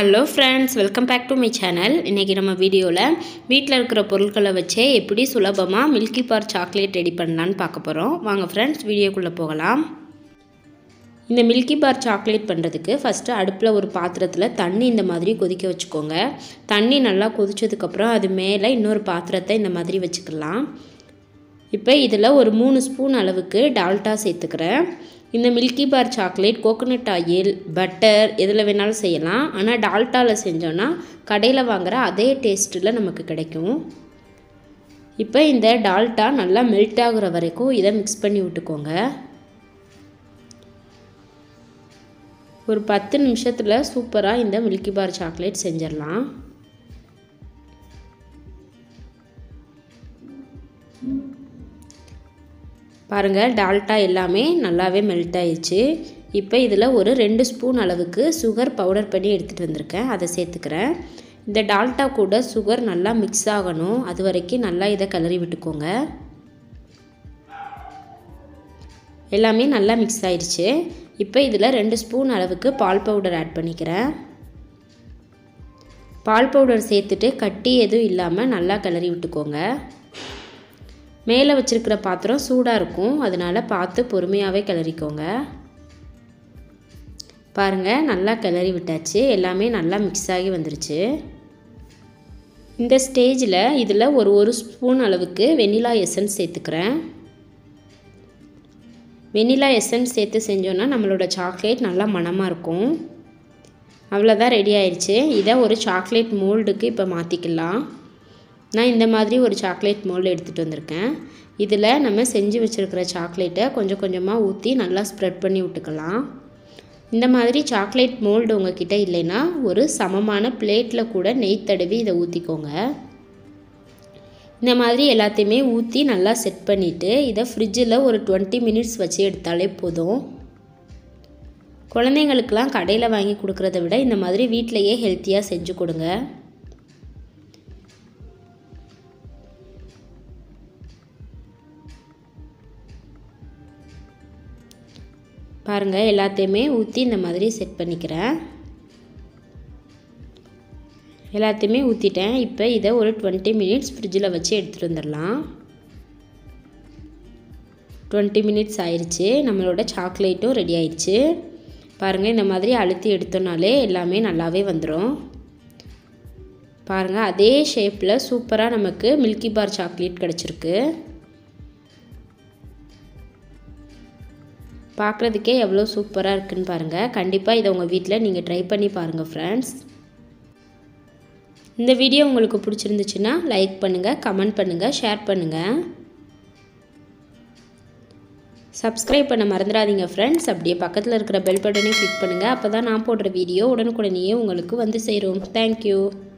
hello friends welcome back to my channel இன்றைக்கி நம்ம வீடியோவில் வீட்டில் இருக்கிற பொருட்களை வச்சே எப்படி சுலபமாக மில்கி பார் சாக்லேட் ரெடி பண்ணலான்னு பார்க்க போகிறோம் வாங்க ஃப்ரெண்ட்ஸ் வீடியோக்குள்ளே போகலாம் இந்த மில்கி பார் சாக்லேட் பண்ணுறதுக்கு ஃபஸ்ட்டு அடுப்பில் ஒரு பாத்திரத்தில் தண்ணி இந்த மாதிரி கொதிக்க வச்சுக்கோங்க தண்ணி நல்லா கொதிச்சதுக்கப்புறம் அது மேலே இன்னொரு பாத்திரத்தை இந்த மாதிரி வச்சுக்கலாம் இப்போ இதில் ஒரு மூணு ஸ்பூன் அளவுக்கு டால்டா சேர்த்துக்கிறேன் இந்த milky bar chocolate coconut oil butter எதில் வேணாலும் செய்யலாம் ஆனால் டால்டாவில் செஞ்சோன்னா கடையில் வாங்குகிற அதே டேஸ்ட்டில் நமக்கு கிடைக்கும் இப்போ இந்த டால்டா நல்லா மெல்ட் ஆகுற வரைக்கும் இதை மிக்ஸ் பண்ணி விட்டுக்கோங்க ஒரு பத்து நிமிஷத்தில் சூப்பராக இந்த மில்கி பார் சாக்லேட் செஞ்சிடலாம் பாருங்கள் டால்டா எல்லாமே நல்லாவே மெல்ட் ஆயிடுச்சு இப்போ இதில் ஒரு ரெண்டு ஸ்பூன் அளவுக்கு சுகர் பவுடர் பண்ணி எடுத்துகிட்டு வந்திருக்கேன் அதை சேர்த்துக்கிறேன் இந்த டால்டா கூட சுகர் நல்லா மிக்ஸ் ஆகணும் அது வரைக்கும் நல்லா இதை கிளறி விட்டுக்கோங்க எல்லாமே நல்லா மிக்ஸ் ஆயிடுச்சு இப்போ இதில் ரெண்டு ஸ்பூன் அளவுக்கு பால் பவுடர் ஆட் பண்ணிக்கிறேன் பால் பவுடர் சேர்த்துட்டு கட்டி எதுவும் இல்லாமல் நல்லா கிளறி விட்டுக்கோங்க மேலே வச்சுருக்கிற பாத்திரம் சூடாக இருக்கும் அதனால் பார்த்து பொறுமையாகவே கிளறிக்கோங்க பாருங்கள் நல்லா கிளறி விட்டாச்சு எல்லாமே நல்லா மிக்ஸ் ஆகி வந்துருச்சு இந்த ஸ்டேஜில் இதில் ஒரு ஒரு ஸ்பூன் அளவுக்கு வெனிலா எசன்ஸ் சேர்த்துக்கிறேன் வெனிலா எசன்ஸ் சேர்த்து செஞ்சோன்னா நம்மளோட சாக்லேட் நல்லா மணமாக இருக்கும் அவ்வளோதான் ரெடி ஆயிடுச்சு இதை ஒரு சாக்லேட் மோல்டுக்கு இப்போ மாற்றிக்கலாம் நான் இந்த மாதிரி ஒரு சாக்லேட் மோல்டு எடுத்துகிட்டு வந்திருக்கேன் இதில் நம்ம செஞ்சு வச்சுருக்கிற சாக்லேட்டை கொஞ்சம் கொஞ்சமாக ஊற்றி நல்லா ஸ்ப்ரெட் பண்ணி விட்டுக்கலாம் இந்த மாதிரி சாக்லேட் மோல்டு உங்ககிட்ட இல்லைன்னா ஒரு சமமான பிளேட்டில் கூட நெய் தடவி இதை ஊற்றிக்கோங்க இந்த மாதிரி எல்லாத்தையுமே ஊற்றி நல்லா செட் பண்ணிவிட்டு இதை ஃப்ரிட்ஜில் ஒரு டுவெண்ட்டி மினிட்ஸ் வச்சு எடுத்தாலே போதும் குழந்தைங்களுக்கெலாம் கடையில் வாங்கி கொடுக்குறத விட இந்த மாதிரி வீட்டிலையே ஹெல்த்தியாக செஞ்சு கொடுங்க பாருங்கள் எல்லாத்தையுமே ஊற்றி இந்த மாதிரி செட் பண்ணிக்கிறேன் எல்லாத்தையுமே ஊற்றிட்டேன் இப்போ இதை ஒரு டுவெண்ட்டி மினிட்ஸ் ஃப்ரிட்ஜில் வச்சு எடுத்துகிட்டு வந்துடலாம் டுவெண்ட்டி மினிட்ஸ் ஆயிடுச்சு நம்மளோட சாக்லேட்டும் ரெடி ஆயிடுச்சு பாருங்கள் இந்த மாதிரி அழுத்தி எடுத்தோனாலே எல்லாமே நல்லாவே வந்துடும் பாருங்கள் அதே ஷேப்பில் சூப்பராக நமக்கு மில்கி பார் சாக்லேட் கிடச்சிருக்கு பார்க்குறதுக்கே எவ்வளோ சூப்பராக இருக்குன்னு பாருங்கள் கண்டிப்பாக இதை உங்கள் வீட்டில் நீங்கள் ட்ரை பண்ணி பாருங்கள் ஃப்ரெண்ட்ஸ் இந்த வீடியோ உங்களுக்கு பிடிச்சிருந்துச்சுன்னா லைக் பண்ணுங்கள் கமெண்ட் பண்ணுங்கள் ஷேர் பண்ணுங்கள் சப்ஸ்கிரைப் பண்ண மறந்துடாதீங்க ஃப்ரெண்ட்ஸ் அப்படியே பக்கத்தில் இருக்கிற பெல் பட்டனையும் கிளிக் பண்ணுங்கள் அப்போ தான் நான் போடுற வீடியோ உடனுக்குடனேயே உங்களுக்கு வந்து சேரும் தேங்க்யூ